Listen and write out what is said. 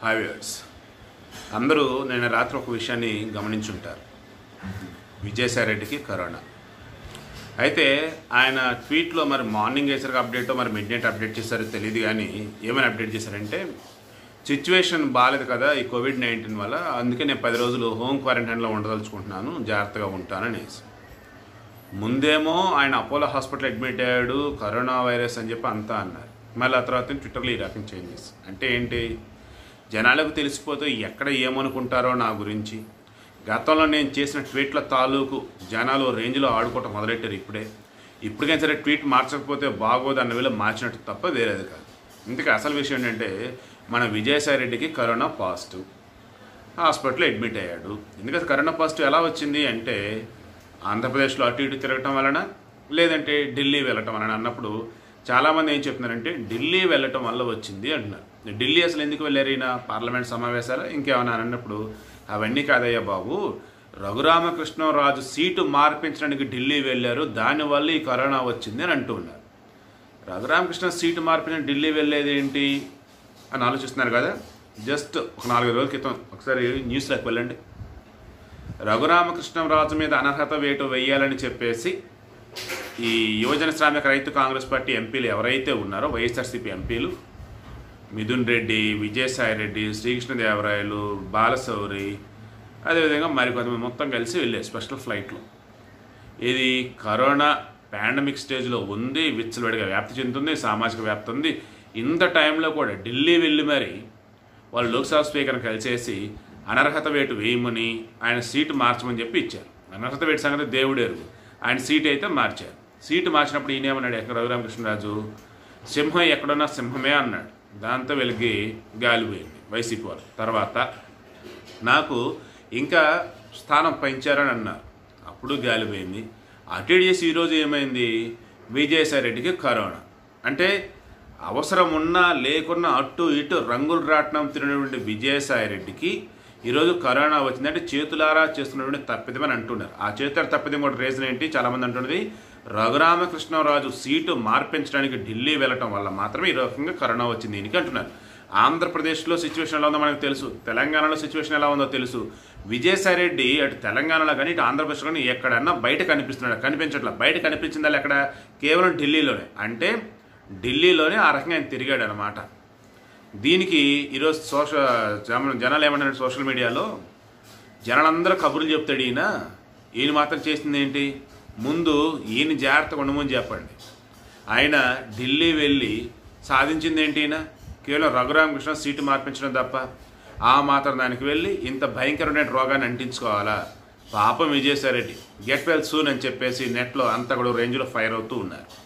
హావ్యూర్స్ అందరూ నిన్న రాత్రి ఒక విషయాన్ని గమనించుంటారు విజయసాయిరెడ్డికి కరోనా అయితే ఆయన ట్వీట్లో మరి మార్నింగ్ వేసారు అప్డేట్ మరి మిడ్ నైట్ అప్డేట్ చేశారో తెలియదు కానీ ఏమైనా అప్డేట్ చేశారంటే సిచ్యువేషన్ బాగాలేదు కదా ఈ కోవిడ్ నైన్టీన్ వల్ల అందుకే నేను పది రోజులు హోమ్ క్వారంటైన్లో ఉండదలుచుకుంటున్నాను జాగ్రత్తగా ఉంటాననేసి ముందేమో ఆయన అపోలో హాస్పిటల్ అడ్మిట్ అయ్యాడు కరోనా వైరస్ అని చెప్పి అంతా అన్నారు మళ్ళీ ఆ తర్వాత ట్విట్టర్లో ఈ రకం చేంజెస్ అంటే ఏంటి జనాలకు తెలిసిపోతే ఎక్కడ ఏమనుకుంటారో నా గురించి గతంలో నేను చేసిన ట్వీట్ల తాలూకు జనాలు రేంజ్లో ఆడుకోవటం మొదలెట్టారు ఇప్పుడే ఇప్పటికైనా సరే ట్వీట్ మార్చకపోతే బాగోదు అన్న వేళ మార్చినట్టు తప్ప వేరేది కాదు ఇంతకీ అసలు విషయం ఏంటంటే మన విజయసాయి రెడ్డికి కరోనా పాజిటివ్ హాస్పిటల్లో అడ్మిట్ అయ్యాడు ఎందుకంటే కరోనా పాజిటివ్ ఎలా వచ్చింది అంటే ఆంధ్రప్రదేశ్లో అటు ఇటు తిరగటం వలన లేదంటే ఢిల్లీ వెళ్ళటం వలన అన్నప్పుడు చాలామంది ఏం చెప్తున్నారంటే ఢిల్లీ వెళ్ళటం వల్ల వచ్చింది అంటున్నారు ఢిల్లీ అసలు ఎందుకు వెళ్ళారు ఈయన పార్లమెంట్ సమావేశాలు ఇంకేమన్నా అని అన్నప్పుడు అవన్నీ కాదయ్యా బాబు రఘురామకృష్ణరాజు సీటు మార్పించడానికి ఢిల్లీ వెళ్ళారు దానివల్ల ఈ కరోనా వచ్చింది అని అంటూ ఉన్నారు రఘురామకృష్ణ సీటు మార్పించడానికి ఢిల్లీ వెళ్ళేది ఏంటి అని ఆలోచిస్తున్నారు కదా జస్ట్ ఒక నాలుగైదు రోజుల క్రితం ఒకసారి న్యూస్లోకి వెళ్ళండి రఘురామకృష్ణరాజు మీద అనర్హత వేటు వేయాలని చెప్పేసి ఈ యువజన శ్రామిక రైతు కాంగ్రెస్ పార్టీ ఎంపీలు ఎవరైతే ఉన్నారో వైఎస్ఆర్సీపీ ఎంపీలు మిథున్ రెడ్డి విజయసాయి రెడ్డి శ్రీకృష్ణదేవరాయలు బాలశౌరి అదేవిధంగా మరికొంతమంది మొత్తం కలిసి వెళ్ళారు స్పెషల్ ఫ్లైట్లో ఇది కరోనా పాండమిక్ స్టేజ్లో ఉంది విచ్చలవిడిగా వ్యాప్తి చెందుతుంది సామాజిక వ్యాప్తి ఉంది ఇంత టైంలో కూడా ఢిల్లీ వెళ్ళి మరి వాళ్ళు లోక్సభ స్పీకర్ని కలిసేసి అనర్హత వేటు వేయమని ఆయన సీటు మార్చమని చెప్పి ఇచ్చారు అనర్హత వేటు సంగతి దేవుడేరు ఆయన సీట్ అయితే మార్చారు సీటు మార్చినప్పుడు ఈయన ఏమన్నాడు ఎక్కడ రఘురామకృష్ణరాజు సింహం ఎక్కడున్నా సింహమే అన్నాడు దాంతో వెలిగి గాలిపోయింది వైసీపీ వాళ్ళు తర్వాత నాకు ఇంకా స్థానం పెంచారని అన్నారు అప్పుడు గాలిపోయింది అటు ఇటు చేసి ఈరోజు ఏమైంది విజయసాయి రెడ్డికి కరోనా అంటే అవసరం ఉన్నా లేకున్నా అటు ఇటు రంగులు రాట్నం తిరిగినటువంటి విజయసాయి రెడ్డికి ఈరోజు కరోనా వచ్చిందంటే చేతులారా చేస్తున్నటువంటి తప్పిదమని అంటున్నారు ఆ చేతుల తప్పిదం కూడా రీజన్ ఏంటి చాలామంది అంటున్నది రఘురామకృష్ణరాజు సీటు మార్పించడానికి ఢిల్లీ వెళ్ళటం వల్ల మాత్రమే ఈ రకంగా కరోనా వచ్చింది దీనికి అంటున్నారు ఆంధ్రప్రదేశ్లో సిచ్యువేషన్ ఎలా ఉందో మనకు తెలుసు తెలంగాణలో సిచ్యువేషన్ ఎలా ఉందో తెలుసు విజయసాయి రెడ్డి అటు తెలంగాణలో కానీ ఇటు ఆంధ్రప్రదేశ్లో కానీ ఎక్కడన్నా బయట కనిపిస్తున్నాడు కనిపించట్లా బయట కనిపించిందా ఎక్కడ కేవలం ఢిల్లీలోనే అంటే ఢిల్లీలోనే ఆ రకంగా ఆయన తిరిగాడు అనమాట దీనికి ఈరోజు సోషల్ జన జనాలు ఏమంటారు సోషల్ మీడియాలో జనాలందరూ కబుర్లు చెప్తాడు ఈయన ఈయన మాత్రం చేసింది ఏంటి ముందు ఈయన జాగ్రత్తగా ఉండమని చెప్పండి ఆయన ఢిల్లీ వెళ్ళి సాధించింది ఏంటి ఈయన కేవలం రఘురామకృష్ణ సీటు మార్పించడం తప్ప ఆ మాత్రం దానికి వెళ్ళి ఇంత భయంకరమైన రోగాన్ని అంటించుకోవాలా పాపం విజయసాయిరెడ్డి గెట్ వెల్ సూన్ అని చెప్పేసి నెట్లో అంతా కూడా రేంజ్లో ఫైర్ అవుతూ ఉన్నారు